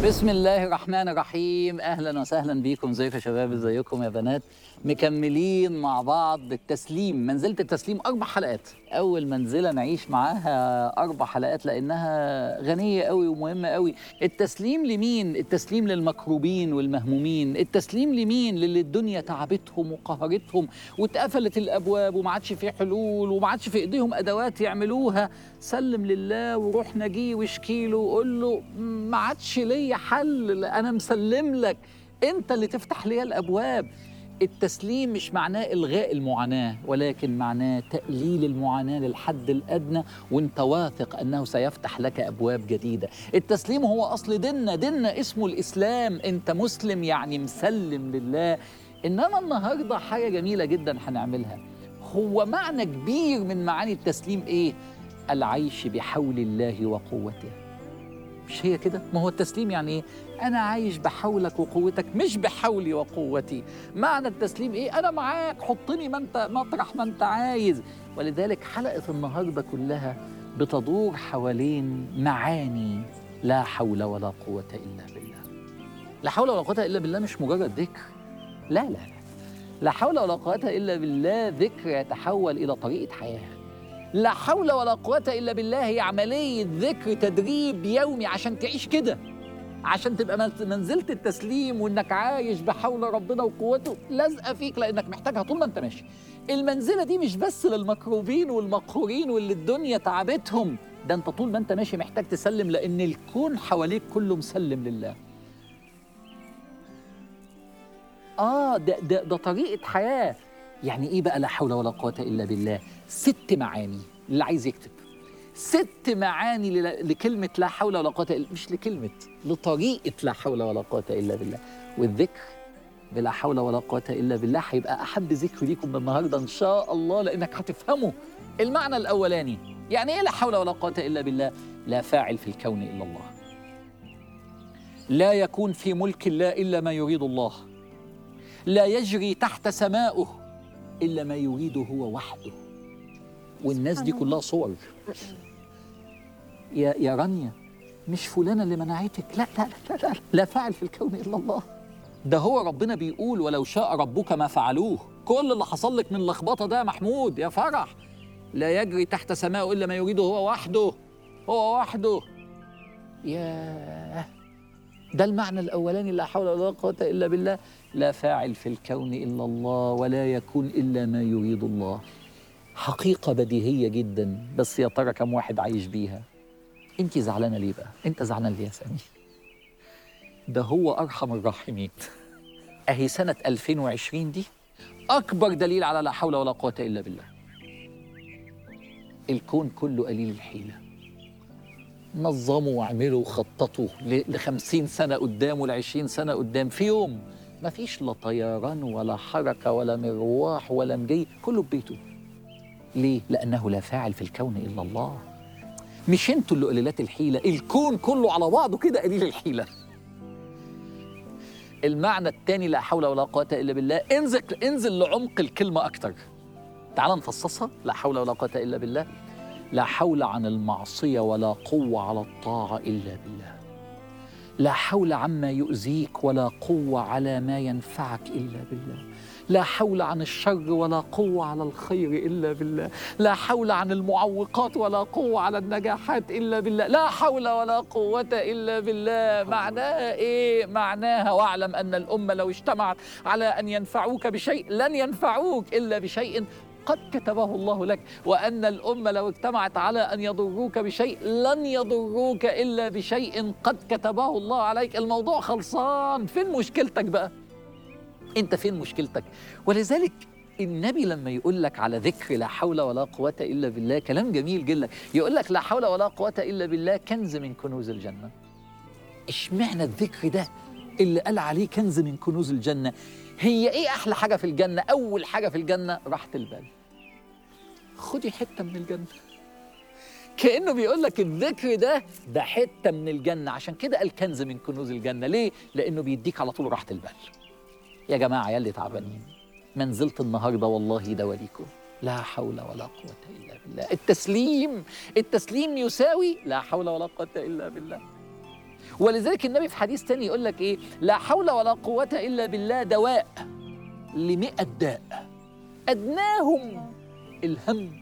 بسم الله الرحمن الرحيم اهلا وسهلا بيكم ازيكم يا شباب ازيكم يا بنات مكملين مع بعض التسليم منزله التسليم اربع حلقات اول منزله نعيش معاها اربع حلقات لانها غنيه قوي ومهمه قوي التسليم لمين التسليم للمكروبين والمهمومين التسليم لمين للي الدنيا تعبتهم وقهرتهم واتقفلت الابواب وما عادش في حلول وما عادش في ايديهم ادوات يعملوها سلم لله وروح نجيه واشكي له وقول له ما عادش ليا حل انا مسلم لك انت اللي تفتح لي الابواب التسليم مش معناه الغاء المعاناه ولكن معناه تقليل المعاناه للحد الادنى وانت واثق انه سيفتح لك ابواب جديده التسليم هو اصل ديننا ديننا اسمه الاسلام انت مسلم يعني مسلم لله انما النهارده حاجه جميله جدا هنعملها هو معنى كبير من معاني التسليم ايه العيش بحول الله وقوته مش هي كده ما هو التسليم يعني ايه انا عايش بحولك وقوتك مش بحولي وقوتي معنى التسليم ايه انا معاك حطني ما انت مطرح ما انت عايز ولذلك حلقه النهارده كلها بتدور حوالين معاني لا حول ولا قوه الا بالله لا حول ولا قوه الا بالله مش مجرد ذكر لا لا لا لا حول ولا قوه الا بالله ذكر يتحول الى طريقه حياه لا حول ولا قوة إلا بالله هي عملية ذكر تدريب يومي عشان تعيش كده عشان تبقى منز- منزلة التسليم وإنك عايش بحول ربنا وقوته لازقة فيك لأنك محتاجها طول ما أنت ماشي المنزلة دي مش بس للمكروبين والمقهورين واللي الدنيا تعبتهم ده أنت طول ما أنت ماشي محتاج تسلم لأن الكون حواليك كله مسلم لله آه ده, ده, ده طريقة حياة يعني إيه بقى لا حول ولا قوة إلا بالله ست معاني اللي عايز يكتب ست معاني ل- لكلمة لا حول ولا قوة إلا مش لكلمة لطريقة لا حول ولا قوة إلا بالله والذكر بلا حول ولا قوة إلا بالله هيبقى أحب ذكر ليكم من النهاردة إن شاء الله لأنك هتفهموا المعنى الأولاني يعني إيه لا حول ولا قوة إلا بالله لا فاعل في الكون إلا الله لا يكون في ملك الله إلا ما يريد الله لا يجري تحت سمائه إلا ما يريده هو وحده والناس دي كلها صور يا يا رانيا مش فلانة اللي منعتك لا لا لا لا, لا فاعل في الكون إلا الله ده هو ربنا بيقول ولو شاء ربك ما فعلوه كل اللي حصل لك من لخبطة ده يا محمود يا فرح لا يجري تحت سمائه إلا ما يريده هو وحده هو وحده ياه ده المعنى الأولاني لا حول ولا قوة إلا بالله لا فاعل في الكون إلا الله ولا يكون إلا ما يريد الله حقيقة بديهية جدا بس يا ترى كم واحد عايش بيها انت زعلانة ليه بقى انت زعلان ليه يا سامي ده هو أرحم الراحمين أهي سنة 2020 دي أكبر دليل على لا حول ولا قوة إلا بالله الكون كله قليل الحيلة نظموا واعملوا وخططوا ل 50 سنة قدام ولا 20 سنة قدام في يوم ما فيش لا طيران ولا حركة ولا مروح ولا مجي كله ببيته ليه؟ لأنه لا فاعل في الكون إلا الله مش انتوا اللي قليلات الحيلة الكون كله على بعضه كده قليل الحيلة المعنى الثاني لا حول ولا قوة إلا بالله انزل انزل لعمق الكلمة أكتر تعال نفصصها لا حول ولا قوة إلا بالله لا حول عن المعصية ولا قوة على الطاعة إلا بالله لا حول عما يؤذيك ولا قوة على ما ينفعك إلا بالله لا حول عن الشر ولا قوة على الخير إلا بالله لا حول عن المعوقات ولا قوة على النجاحات إلا بالله لا حول ولا قوة إلا بالله معناها إيه؟ معناها واعلم أن الأمة لو اجتمعت على أن ينفعوك بشيء لن ينفعوك إلا بشيء قد كتبه الله لك وأن الأمة لو اجتمعت على أن يضروك بشيء لن يضروك إلا بشيء قد كتبه الله عليك الموضوع خلصان فين مشكلتك بقى انت فين مشكلتك ولذلك النبي لما يقول لك على ذكر لا حول ولا قوة إلا بالله كلام جميل جدا يقول لك لا حول ولا قوة إلا بالله كنز من كنوز الجنة اشمعنى الذكر ده اللي قال عليه كنز من كنوز الجنة هي ايه احلى حاجة في الجنة اول حاجة في الجنة راحة البال خدي حتة من الجنة كأنه بيقول لك الذكر ده ده حتة من الجنة عشان كده قال كنز من كنوز الجنة ليه؟ لأنه بيديك على طول راحة البال يا جماعة يا اللي تعبانين منزلة النهاردة والله دواليكم لا حول ولا قوة إلا بالله التسليم التسليم يساوي لا حول ولا قوة إلا بالله ولذلك النبي في حديث تاني يقول لك ايه لا حول ولا قوة إلا بالله دواء لمئة داء أدناهم الهم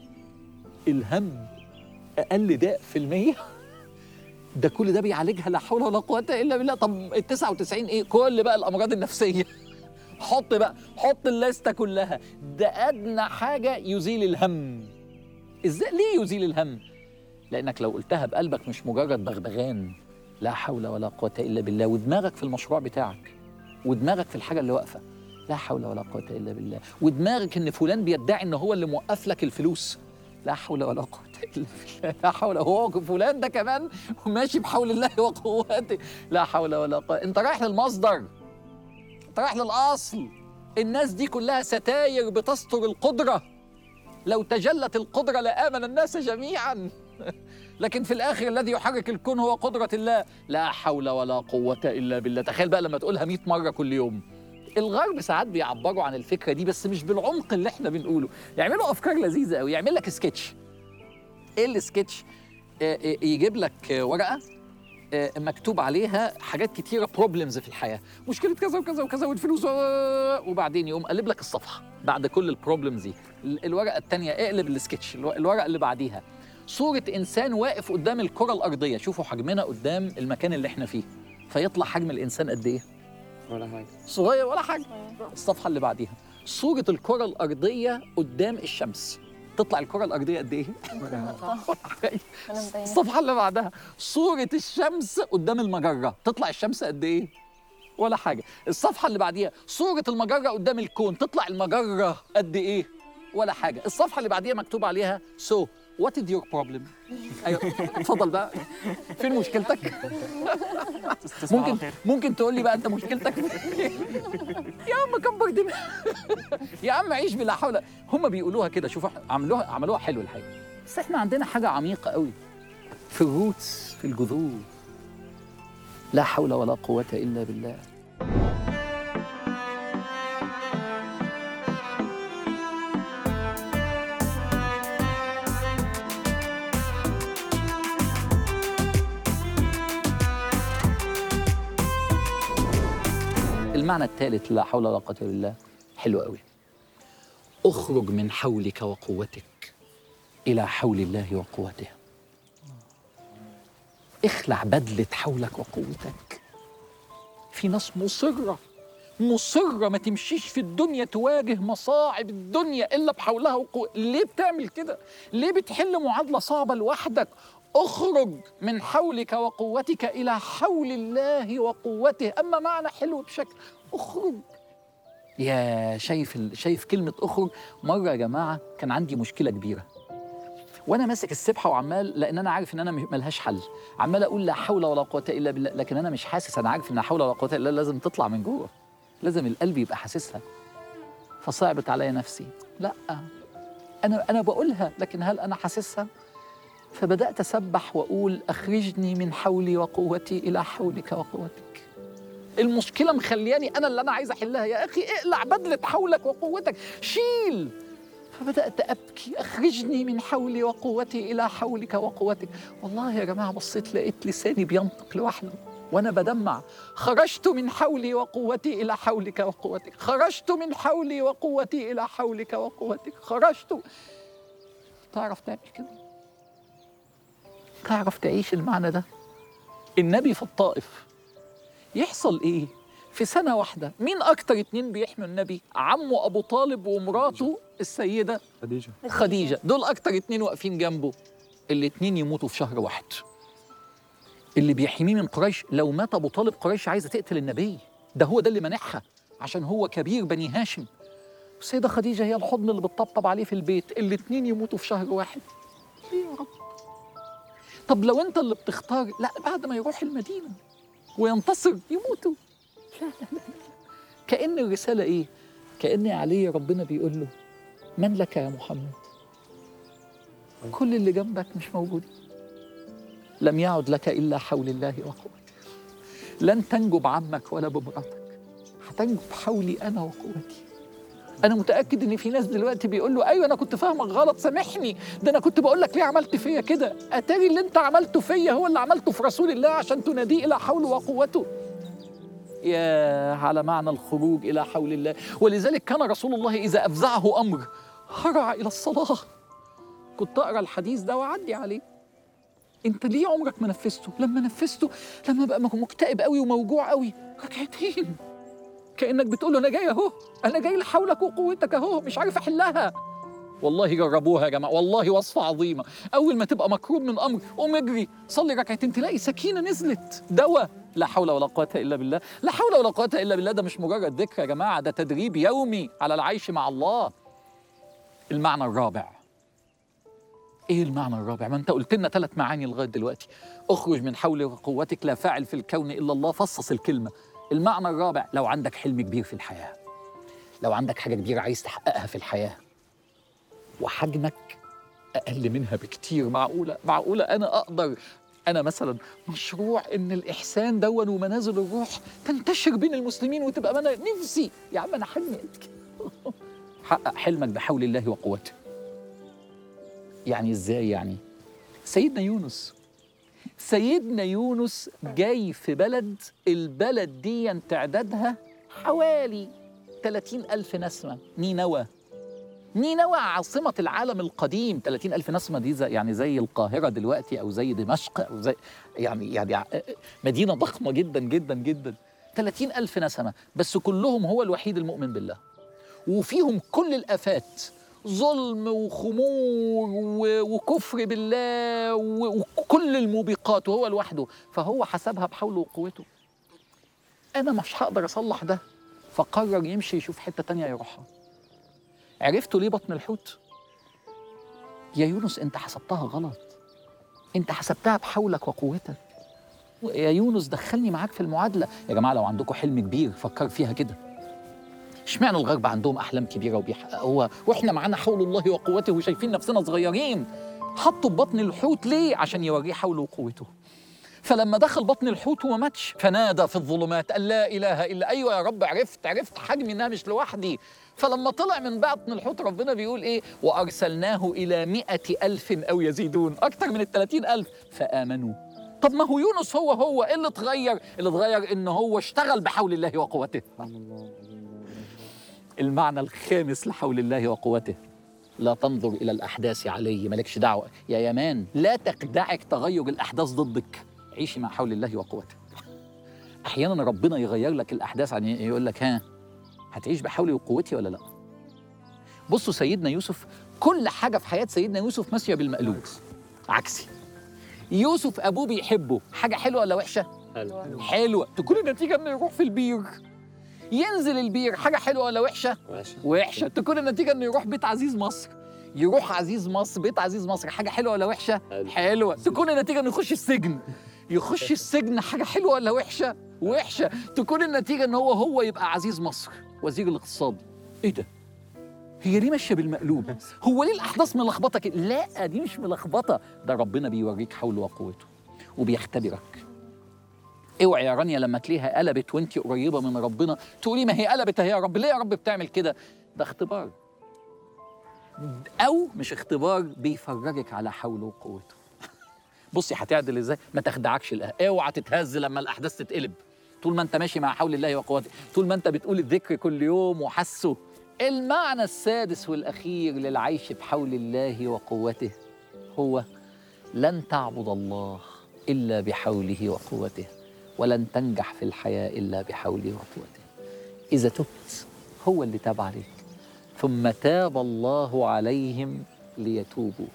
الهم أقل داء في المية ده كل ده بيعالجها لا حول ولا قوة إلا بالله طب ال 99 إيه كل بقى الأمراض النفسية حط بقى حط الليستة كلها ده أدنى حاجة يزيل الهم إزاي ليه يزيل الهم؟ لأنك لو قلتها بقلبك مش مجرد بغبغان لا حول ولا قوة إلا بالله ودماغك في المشروع بتاعك ودماغك في الحاجة اللي واقفة لا حول ولا قوة إلا بالله ودماغك إن فلان بيدعي إن هو اللي موقف لك الفلوس لا حول ولا قوة إلا بالله لا حول هو فلان ده كمان ماشي بحول الله وقوته لا حول ولا قوة أنت رايح للمصدر أنت رايح للأصل الناس دي كلها ستاير بتستر القدرة لو تجلت القدرة لآمن الناس جميعا لكن في الآخر الذي يحرك الكون هو قدرة الله لا حول ولا قوة إلا بالله تخيل بقى لما تقولها 100 مرة كل يوم الغرب ساعات بيعبروا عن الفكرة دي بس مش بالعمق اللي احنا بنقوله يعملوا أفكار لذيذة قوي يعمل لك سكتش ايه السكتش آه، آه، يجيب لك آه، ورقة آه، مكتوب عليها حاجات كتيرة بروبلمز في الحياة مشكلة كذا وكذا وكذا والفلوس و- وبعدين يقوم قلب لك الصفحة بعد كل البروبلمز دي ال- الورقة التانية اقلب السكتش الو- الورقة اللي بعديها صورة إنسان واقف قدام الكرة الأرضية شوفوا حجمنا قدام المكان اللي احنا فيه فيطلع حجم الإنسان قد إيه؟ ولا حاجة صغير ولا حاجة الصفحة اللي بعديها صورة الكرة الأرضية قدام الشمس تطلع الكرة الأرضية قد إيه؟ ولا حاجة انا مبينه الصفحة اللي بعدها صورة الشمس قدام المجرة تطلع الشمس قد إيه؟ ولا حاجة الصفحة اللي بعديها صورة المجرة قدام الكون تطلع المجرة قد إيه؟ ولا حاجة الصفحة اللي بعديها مكتوب عليها so what is your problem؟ أيوه اتفضل بقى فين مشكلتك؟ ممكن ممكن تقول لي بقى انت مشكلتك فين؟ يا عم كبر دماغك يا عم عيش بلا حول هم بيقولوها كده شوفوا عملوها عملوها حلو الحقيقه بس احنا عندنا حاجه عميقه قوي في الروتس في الجذور لا حول ولا قوه الا بالله المعنى الثالث لا حول ولا قوة إلا بالله حلو قوي اخرج من حولك وقوتك إلى حول الله وقوته اخلع بدلة حولك وقوتك في ناس مصرة مصرة ما تمشيش في الدنيا تواجه مصاعب الدنيا إلا بحولها وقوة ليه بتعمل كده؟ ليه بتحل معادلة صعبة لوحدك؟ اخرج من حولك وقوتك إلى حول الله وقوته أما معنى حلو بشكل اخرج يا شايف ال- شايف كلمة اخرج مرة يا جماعة كان عندي مشكلة كبيرة وانا ماسك السبحه وعمال لان انا عارف ان انا مش- ملهاش حل عمال اقول لا حول ولا قوه الا بالله لكن انا مش حاسس انا عارف ان لا حول ولا قوه الا بالله لازم تطلع من جوه لازم القلب يبقى حاسسها فصعبت عليا نفسي لا انا انا بقولها لكن هل انا حاسسها فبدات اسبح واقول اخرجني من حولي وقوتي الى حولك وقوتك المشكله مخلياني انا اللي انا عايز احلها يا اخي اقلع بدله حولك وقوتك شيل فبدات ابكي اخرجني من حولي وقوتي الى حولك وقوتك والله يا جماعه بصيت لقيت لساني بينطق لوحده وانا بدمع خرجت من حولي وقوتي الى حولك وقوتك خرجت من حولي وقوتي الى حولك وقوتك خرجت تعرف تعمل كده تعرف تعيش المعنى ده النبي في الطائف يحصل ايه في سنة واحدة مين أكتر اتنين بيحموا النبي عمه أبو طالب ومراته السيدة خديجة خديجة دول أكتر اتنين واقفين جنبه الاتنين يموتوا في شهر واحد اللي بيحميه من قريش لو مات أبو طالب قريش عايزة تقتل النبي ده هو ده اللي منعها عشان هو كبير بني هاشم السيدة خديجة هي الحضن اللي بتطبطب عليه في البيت الاتنين يموتوا في شهر واحد ليه يا رب طب لو انت اللي بتختار لا بعد ما يروح المدينة وينتصر يموتوا لا لا لا لا. كأن الرسالة ايه كأن علي ربنا بيقول له من لك يا محمد كل اللي جنبك مش موجود لم يعد لك إلا حول الله وقوته لن تنجو بعمك ولا بمراتك هتنجو بحولي أنا وقوتي انا متاكد ان في ناس دلوقتي بيقول له ايوه انا كنت فاهمك غلط سامحني ده انا كنت بقول لك ليه عملت فيا كده اتاري اللي انت عملته فيا هو اللي عملته في رسول الله عشان تناديه الى حوله وقوته يا على معنى الخروج الى حول الله ولذلك كان رسول الله اذا افزعه امر هرع الى الصلاه كنت اقرا الحديث ده واعدي عليه انت ليه عمرك ما نفذته لما نفذته لما بقى مكتئب قوي وموجوع قوي ركعتين كانك بتقول له انا جاي اهو انا جاي لحولك وقوتك اهو مش عارف احلها والله جربوها يا جماعه والله وصفه عظيمه اول ما تبقى مكروب من امر قوم اجري صلي ركعتين تلاقي سكينه نزلت دواء لا حول ولا قوه الا بالله لا حول ولا قوه الا بالله ده مش مجرد ذكر يا جماعه ده تدريب يومي على العيش مع الله المعنى الرابع ايه المعنى الرابع ما انت قلت لنا ثلاث معاني لغايه دلوقتي اخرج من حول وقوتك لا فاعل في الكون الا الله فصص الكلمه المعنى الرابع لو عندك حلم كبير في الحياه لو عندك حاجه كبيره عايز تحققها في الحياه وحجمك اقل منها بكتير معقوله معقوله انا اقدر انا مثلا مشروع ان الاحسان دون ومنازل الروح تنتشر بين المسلمين وتبقى انا نفسي يا عم انا حلمي قد كده. حقق حلمك بحول الله وقوته يعني ازاي يعني سيدنا يونس سيدنا يونس جاي في بلد البلد دي تعدادها حوالي 30 ألف نسمة نينوى نينوى عاصمة العالم القديم 30 ألف نسمة دي زي يعني زي القاهرة دلوقتي أو زي دمشق أو زي يعني يعني مدينة ضخمة جدا جدا جدا 30 ألف نسمة بس كلهم هو الوحيد المؤمن بالله وفيهم كل الآفات ظلم وخمور و- وكفر بالله و- وكل الموبقات وهو لوحده فهو حسبها بحوله وقوته أنا مش هقدر أصلح ده فقرر يمشي يشوف حتة تانية يروحها عرفتوا ليه بطن الحوت؟ يا يونس أنت حسبتها غلط أنت حسبتها بحولك وقوتك يا يونس دخلني معاك في المعادلة يا جماعة لو عندكم حلم كبير فكر فيها كده اشمعنى الغرب عندهم احلام كبيره وبيحققوها واحنا معانا حول الله وقوته وشايفين نفسنا صغيرين حطوا ببطن الحوت ليه عشان يوريه حوله وقوته فلما دخل بطن الحوت وما ماتش فنادى في الظلمات أن لا إله إلا أيوة يا رب عرفت عرفت حجمي إنها مش لوحدي فلما طلع من بطن الحوت ربنا بيقول إيه وأرسلناه إلى مئة ألف أو يزيدون أكثر من الثلاثين ألف فآمنوا طب ما هو يونس هو هو إيه اللي اتغير اللي اتغير إن هو اشتغل بحول الله وقوته المعنى الخامس لحول الله وقوته لا تنظر إلى الأحداث علي مالكش دعوة يا يمان لا تخدعك تغير الأحداث ضدك عيشي مع حول الله وقوته أحيانا ربنا يغير لك الأحداث عن يقول لك ها هتعيش بحولي وقوتي ولا لا بصوا سيدنا يوسف كل حاجة في حياة سيدنا يوسف ماشية بالمقلوب عكسي يوسف أبوه بيحبه حاجة حلوة ولا وحشة؟ حلو حلوة تكون النتيجة إنه يروح في البير ينزل البير حاجة حلوة ولا وحشة؟ وحشة وحشه تكون النتيجه انه يروح بيت عزيز مصر يروح عزيز مصر بيت عزيز مصر حاجه حلوه ولا وحشه حلو. حلوه تكون النتيجه انه يخش السجن يخش السجن حاجه حلوه ولا وحشه وحشه تكون النتيجه ان هو هو يبقى عزيز مصر وزير الاقتصاد ايه ده هي ليه ماشيه بالمقلوب هو ليه الاحداث ملخبطه كده لا دي مش ملخبطه ده ربنا بيوريك حوله وقوته وبيختبرك اوعي يا رانيا لما تلاقيها قلبت وانت قريبه من ربنا تقولي ما هي قلبت اهي يا رب ليه يا رب بتعمل كده ده اختبار او مش اختبار بيفرجك على حوله وقوته بصي هتعدل ازاي ما تخدعكش الأه. اوعى تتهز لما الاحداث تتقلب طول ما انت ماشي مع حول الله وقوته طول ما انت بتقول الذكر كل يوم وحسه المعنى السادس والاخير للعيش بحول الله وقوته هو لن تعبد الله الا بحوله وقوته ولن تنجح في الحياه الا بحوله وقوته اذا تبت هو اللي تاب عليك ثم تاب الله عليهم ليتوبوا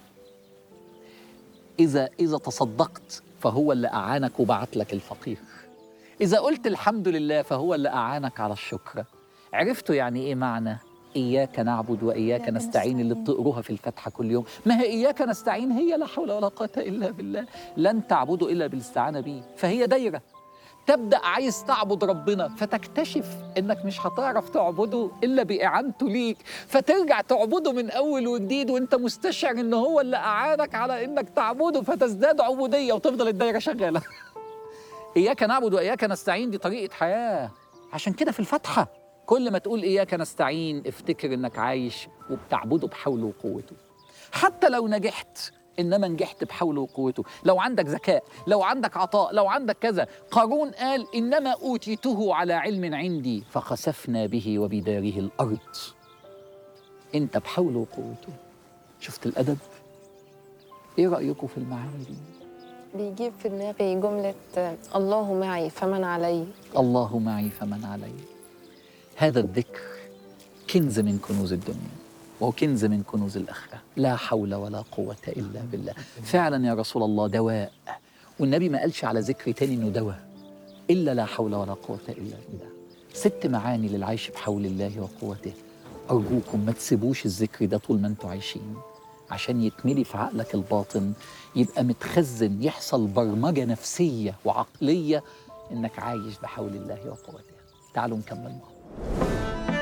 إذا إذا تصدقت فهو اللي أعانك وبعت لك الفقير إذا قلت الحمد لله فهو اللي أعانك على الشكر عرفتوا يعني إيه معنى إياك نعبد وإياك إياك نستعين اللي نستعين. بتقروها في الفاتحة كل يوم ما هي إياك نستعين هي لا حول ولا قوة إلا بالله لن تعبدوا إلا بالاستعانة بيه فهي دايرة تبدا عايز تعبد ربنا فتكتشف انك مش هتعرف تعبده الا باعانته ليك فترجع تعبده من اول وجديد وانت مستشعر ان هو اللي اعانك على انك تعبده فتزداد عبوديه وتفضل الدايره شغاله اياك نعبد واياك نستعين دي طريقه حياه عشان كده في الفاتحه كل ما تقول إياك نستعين افتكر إنك عايش وبتعبده بحوله وقوته حتى لو نجحت إنما نجحت بحوله وقوته لو عندك ذكاء لو عندك عطاء لو عندك كذا قارون قال إنما أوتيته على علم عندي فخسفنا به وبداره الأرض أنت بحوله وقوته شفت الأدب إيه رأيكم في المعاني دي بيجيب في دماغي جملة آه، الله معي فمن علي الله معي فمن علي هذا الذكر كنز من كنوز الدنيا وهو كنز من كنوز الآخرة لا حول ولا قوة إلا بالله فعلا يا رسول الله دواء والنبي ما قالش على ذكر تاني إنه دواء إلا لا حول ولا قوة إلا بالله ست معاني للعيش بحول الله وقوته أرجوكم ما تسيبوش الذكر ده طول ما أنتوا عايشين عشان يتملي في عقلك الباطن يبقى متخزن يحصل برمجة نفسية وعقلية إنك عايش بحول الله وقوته تعالوا نكمل مع بعض.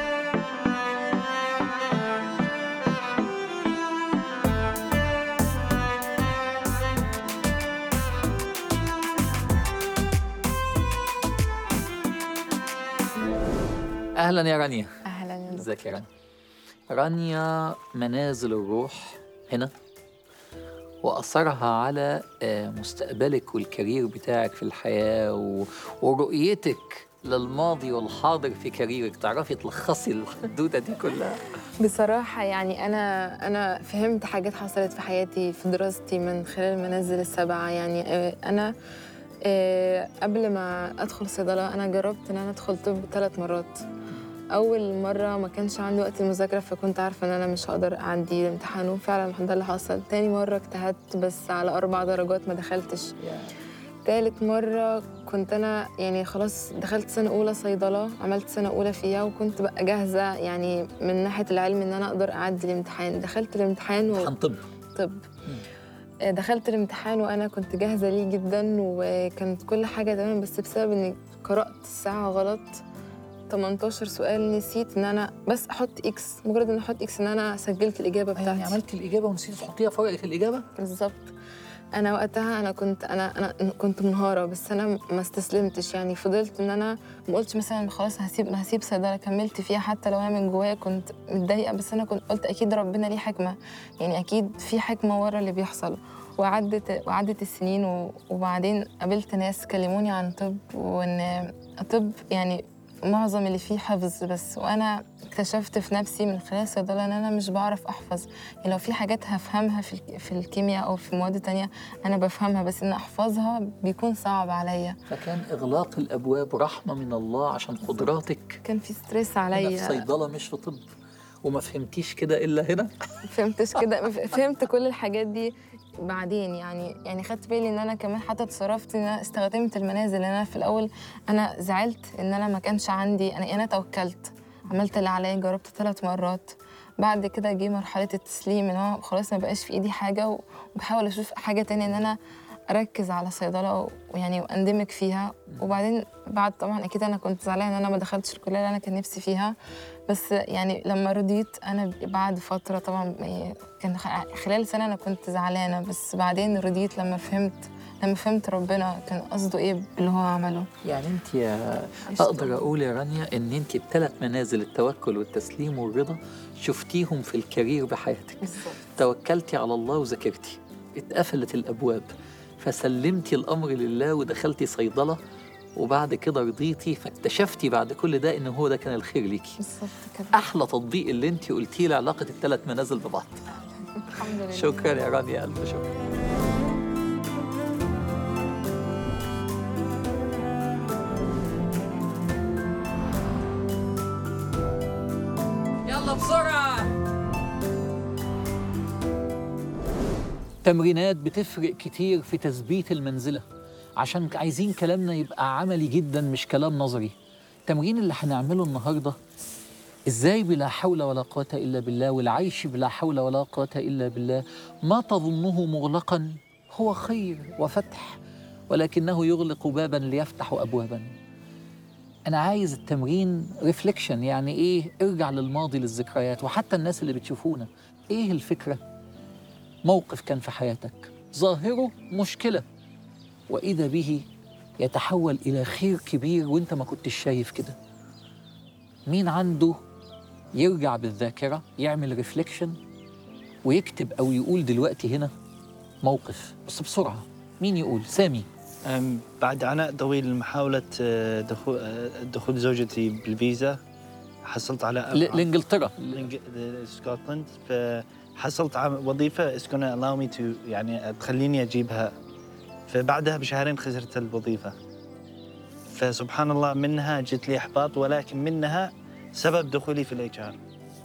أهلا يا رانيا أهلا يا دكتور. ازيك يا رانيا رانيا منازل الروح هنا وأثرها على آه، مستقبلك والكارير بتاعك في الحياة و- ورؤيتك للماضي والحاضر في كاريرك تعرفي تلخصي الحدوتة دي كلها بصراحة يعني أنا أنا فهمت حاجات حصلت في حياتي في دراستي من خلال المنازل السبعة يعني آه، أنا آه، قبل ما أدخل صيدلة أنا جربت إن أنا أدخل طب ثلاث مرات أول مرة ما كانش عندي وقت المذاكرة فكنت عارفة إن أنا مش هقدر أعدي الامتحان وفعلا الحمد لله حصل تاني مرة اجتهدت بس على أربع درجات ما دخلتش تالت مرة كنت أنا يعني خلاص دخلت سنة أولى صيدلة عملت سنة أولى فيها وكنت بقى جاهزة يعني من ناحية العلم إن أنا أقدر أعدي الامتحان دخلت الامتحان امتحان طب وطب دخلت الامتحان وأنا كنت جاهزة ليه جدا وكانت كل حاجة تمام بس بسبب إني قرأت الساعة غلط 18 سؤال نسيت إن أنا بس أحط إكس مجرد إن أحط إكس إن أنا سجلت الإجابة بتاعتي يعني عملتي الإجابة ونسيتي تحطيها في ورقة الإجابة بالظبط انا وقتها انا كنت انا انا كنت منهاره بس انا ما استسلمتش يعني فضلت ان انا ما قلتش مثلا خلاص هسيب هسيب صيدله كملت فيها حتى لو انا من جوايا كنت متضايقه بس انا كنت قلت اكيد ربنا ليه حكمه يعني اكيد في حكمه ورا اللي بيحصل وعدت وعدت السنين و- وبعدين قابلت ناس كلموني عن طب وان طب يعني معظم اللي فيه حفظ بس وانا اكتشفت في نفسي من خلال الصيدله ان انا مش بعرف احفظ يعني لو في حاجات هفهمها في الك- في الكيمياء او في مواد تانية انا بفهمها بس ان احفظها بيكون صعب عليا فكان إغلاق الأبواب رحمة من الله عشان قدراتك كان في ستريس هنا في عليا صيدلة مش في طب وما فهمتيش كده إلا هنا فهمتش كده فهمت كل الحاجات دي بعدين يعني يعني خدت بالي ان انا كمان حتى اتصرفت ان انا استخدمت المنازل لان انا في الاول انا زعلت ان انا ما كانش عندي انا انا توكلت عملت اللي عليا جربت ثلاث مرات بعد كده جه مرحله التسليم ان هو خلاص ما بقاش في ايدي حاجه وبحاول اشوف حاجه تانية ان انا اركز على صيدله ويعني واندمج فيها وبعدين بعد طبعا اكيد انا كنت زعلانه ان انا ما دخلتش الكليه اللي انا كان نفسي فيها بس يعني لما رضيت انا بعد فتره طبعا يعني كان خ- خلال سنه انا كنت زعلانه بس بعدين رضيت لما فهمت لما فهمت ربنا كان قصده ايه باللي هو عمله يعني انت يا اقدر اقول يا رانيا ان انت الثلاث منازل التوكل والتسليم والرضا شفتيهم في الكارير بحياتك بالظبط توكلتي على الله وذاكرتي اتقفلت الابواب فسلمتي الامر لله ودخلتي صيدله وبعد كده رضيتي فاكتشفتي بعد كل ده ان هو ده كان الخير ليكي بالظبط كده احلى تطبيق اللي انت قلتيه لعلاقه الثلاث منازل ببعض الحمد لله شكرا يا رانيا الف شكر يلا بسرعة تمرينات بتفرق كتير في تثبيت المنزلة عشان عايزين كلامنا يبقى عملي جدا مش كلام نظري التمرين اللي هنعمله النهارده ازاي بلا حول ولا قوة إلا بالله والعيش بلا حول ولا قوة إلا بالله ما تظنه مغلقا هو خير وفتح ولكنه يغلق بابا ليفتح أبوابا أنا عايز التمرين ريفليكشن يعني إيه ارجع للماضي للذكريات وحتى الناس اللي بتشوفونا إيه الفكرة موقف كان في حياتك ظاهره مشكلة وإذا به يتحول إلى خير كبير وإنت ما كنتش شايف كده مين عنده يرجع بالذاكره يعمل ريفليكشن ويكتب او يقول دلوقتي هنا موقف بس بسرعه مين يقول سامي أم، بعد عناء طويل محاولة آه، دخول آه، دخول زوجتي بالفيزا حصلت على ل- لانجلترا لإنج- سكوتلاند فحصلت على وظيفة is gonna allow me to يعني تخليني أجيبها فبعدها بشهرين خسرت الوظيفة فسبحان الله منها جت لي إحباط ولكن منها سبب دخولي في الاتش ار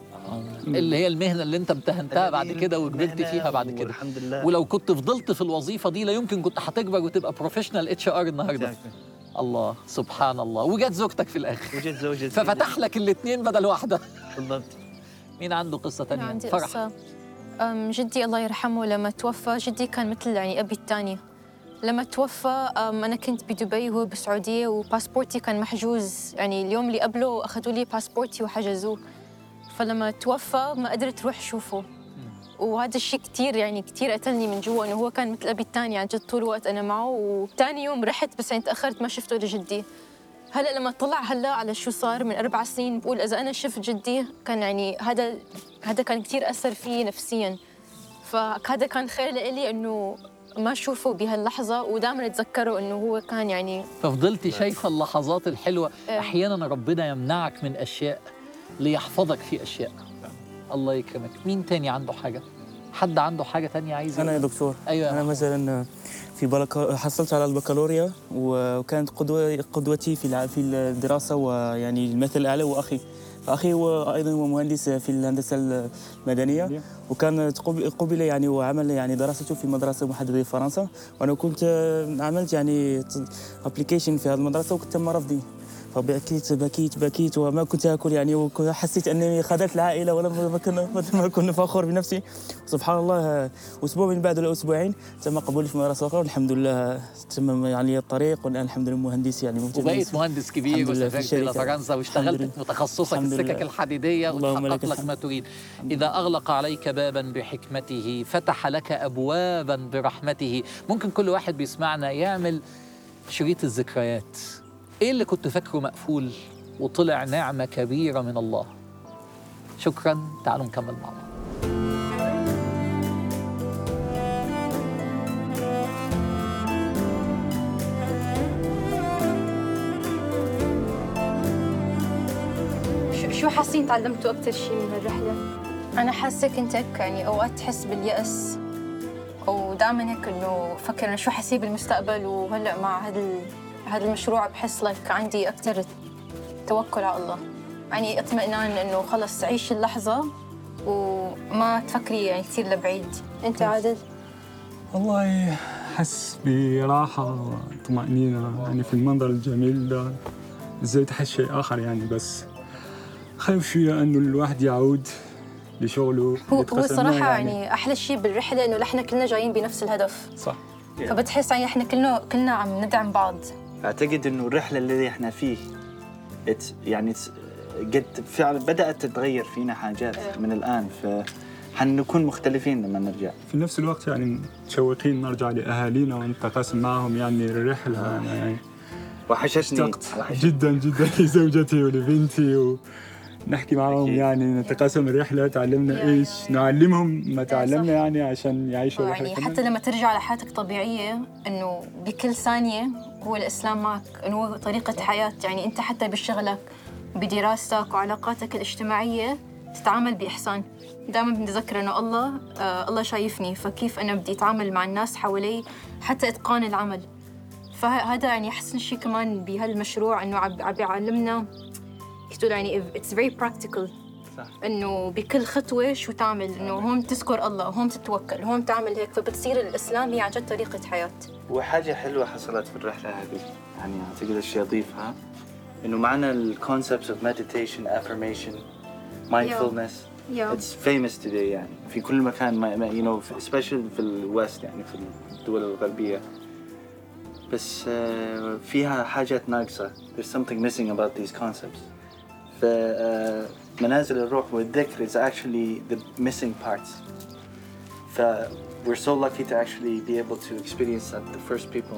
اللي هي المهنه اللي انت امتهنتها بعد كده وكبرت فيها بعد كده الحمد لله ولو كنت فضلت في الوظيفه دي لا يمكن كنت هتكبر وتبقى بروفيشنال اتش ار النهارده Exactly. الله سبحان الله وجت زوجتك في الاخر وجت زوجتي ففتح لك الاثنين بدل واحده بالضبط مين عنده قصه أنا تانية عندي فرح قصة أم، جدي الله يرحمه لما توفى جدي كان مثل يعني أبي الثاني لما توفى أم، أنا كنت بدبي وهو بالسعودية وباسبورتي كان محجوز يعني اليوم اللي قبله أخذوا لي باسبورتي وحجزوه فلما توفى ما قدرت أروح أشوفه وهذا الشيء كثير يعني كثير قتلني من جوا انه هو كان مثل ابي الثاني عن جد طول الوقت انا معه وثاني يوم رحت بس يعني تاخرت ما شفته لجدي هلا لما طلع هلا على شو صار من اربع سنين بقول اذا انا شفت جدي كان يعني هذا هذا كان كثير اثر فيي نفسيا فهذا كان خير لإلي انه ما اشوفه بهاللحظه ودائما اتذكره انه هو كان يعني ففضلتي شايفه اللحظات الحلوه إيه. احيانا ربنا يمنعك من اشياء ليحفظك في اشياء الله يكرمك مين تاني عنده حاجه حد عنده حاجه تانية عايز انا يا يقول؟ دكتور ايوه انا مثلا في بلك... حصلت على البكالوريا وكانت قدوة قدوتي في الع- في الدراسه ويعني المثل الاعلى واخي اخي هو ايضا هو مهندس في الهندسه المدنيه وكان تقب- قبل يعني وعمل يعني دراسته في مدرسه محدده في فرنسا وانا كنت عملت يعني ابلكيشن في هذه المدرسه وكنت تم رفضي فبكيت بكيت بكيت وما كنت اكل يعني وحسيت انني خذلت العائله ولا ما كنا ما كنا فخور بنفسي سبحان الله اسبوع من بعد ولا اسبوعين تم قبولي في مدرسه اخرى والحمد لله تم يعني الطريق والان الحمد لله مهندس يعني ممتاز وبقيت مهندس كبير الحمد لله في وسافرت الى الشركة. فرنسا الحمد واشتغلت لله. في تخصصك الحمد السكك لله. الحديديه اللهم وتحقق لك لك الحمد. ما تريد اذا اغلق عليك بابا بحكمته فتح لك ابوابا برحمته ممكن كل واحد بيسمعنا يعمل شريط الذكريات ايه اللي كنت فاكره مقفول وطلع نعمه كبيره من الله شكرا تعالوا نكمل مع بعض شو- شو حاسين تعلمتوا أكثر شيء من الرحلة؟ انا حاسه كنت هيك يعني اوقات تحس باليأس ودائما هيك انه فكر انه شو حسيب بالمستقبل وهلا مع هذا ال- هذا المشروع بحس لك عندي اكثر توكل على الله يعني اطمئنان انه خلص عيش اللحظه وما تفكري يعني كثير لبعيد انت عادل والله أحس براحة وطمأنينة يعني في المنظر الجميل ده ازاي تحس شيء آخر يعني بس خايف شوية إنه الواحد يعود لشغله هو هو يتقسم صراحه معه يعني احلى شيء بالرحله انه نحن كلنا جايين بنفس الهدف صح فبتحس يعني احنا كلنا كلنا عم ندعم بعض اعتقد انه الرحله اللي احنا فيه it's يعني it's قد فعلا بدات تتغير فينا حاجات من الان ف حنكون مختلفين لما نرجع في نفس الوقت يعني متشوقين نرجع لأهالينا ونتقاسم معهم يعني الرحلة يعني وحشتني اشتقت وحشتني. جدا جدا لزوجتي ولبنتي ونحكي معهم أكيد. يعني نتقاسم الرحلة تعلمنا يا- ايش نعلمهم ما صح. تعلمنا يعني عشان يعيشوا الرحلة يعني كمان. حتى لما ترجع لحياتك طبيعية إنه بكل ثانية هو الإسلام معك إنه هو طريقة حياة يعني أنت حتى بشغلك بدراستك وعلاقاتك الاجتماعية تتعامل بإحسان دائما بنتذكر إنه الله آه الله شايفني فكيف أنا بدي أتعامل مع الناس حوالي حتى إتقان العمل فهذا يعني أحسن شيء كمان بهالمشروع إنه عم عم بيعلمنا كيف تقول يعني it's very practical صح. انه بكل خطوه شو تعمل انه هون تذكر الله هون تتوكل هون تعمل هيك فبتصير الاسلام هي عن جد طريقه حياه وحاجه حلوه حصلت في الرحله هذه يعني اعتقد الشيء اضيفها انه معنا الكونسبتس اوف meditation affirmation mindfulness يا it's famous today يعني في كل مكان ما ما- you know especially في الوست يعني في الدول الغربية بس آه، فيها حاجات ناقصة there's something missing about these concepts ف آه، منازل الروح والذكر is actually the missing parts ف we're so lucky to actually be able to experience that the first people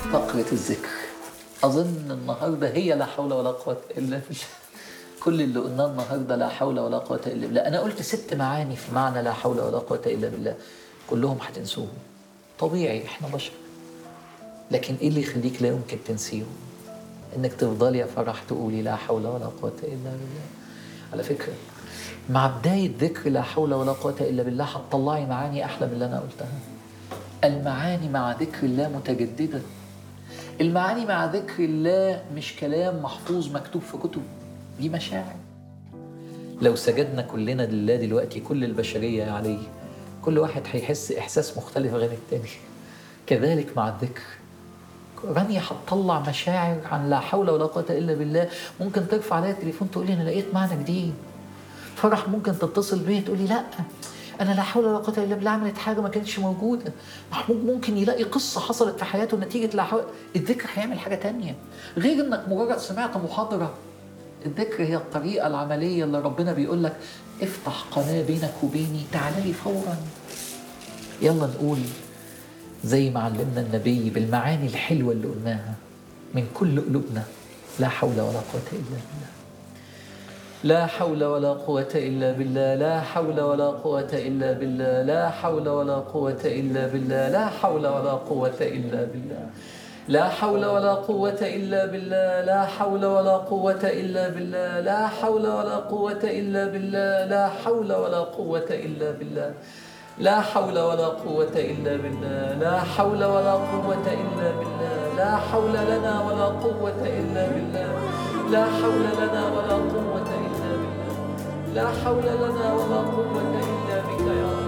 فقرة الذكر أظن النهاردة هي لا حول ولا قوة إلا بالله كل اللي قلناه النهاردة لا حول ولا قوة إلا بالله أنا قلت ست معاني في معنى لا حول ولا قوة إلا بالله كلهم هتنسوهم طبيعي إحنا بشر لكن إيه اللي يخليك لا يمكن تنسيهم إنك تفضلي يا فرح تقولي لا حول ولا قوة إلا بالله على فكرة مع بداية ذكر لا حول ولا قوة إلا بالله هتطلعي معاني أحلى من اللي أنا قلتها المعاني مع ذكر الله متجددة المعاني مع ذكر الله مش كلام محفوظ مكتوب في كتب دي مشاعر لو سجدنا كلنا لله دلوقتي كل البشرية يا علي كل واحد هيحس إحساس مختلف غير التاني كذلك مع الذكر رانيا هتطلع مشاعر عن لا حول ولا قوة إلا بالله ممكن ترفع عليا التليفون تقول لي أنا لقيت معنى جديد فرح ممكن تتصل بيا تقول لي لا انا لا حول ولا قوه الا بالله عملت حاجه ما كانتش موجوده محمود ممكن يلاقي قصه حصلت في حياته نتيجه لا حول الذكر هيعمل حاجه تانية غير انك مجرد سمعت محاضره الذكر هي الطريقه العمليه اللي ربنا بيقول لك افتح قناه بينك وبيني تعالى لي فورا يلا نقول زي ما علمنا النبي بالمعاني الحلوه اللي قلناها من كل قلوبنا لا حول ولا قوه الا بالله لا حول ولا قوة إلا بالله لا حول ولا قوة إلا بالله لا حول ولا قوة إلا بالله لا حول ولا قوة إلا بالله لا حول ولا قوة إلا بالله لا حول ولا قوة إلا بالله لا حول ولا قوة إلا بالله لا حول ولا قوة إلا بالله لا حول ولا قوة إلا بالله لا حول ولا قوة إلا بالله لا حول لنا ولا قوة إلا بالله لا حول لنا ولا قوة إلا بالله لا حول لنا ولا قوة إلا بك يا رب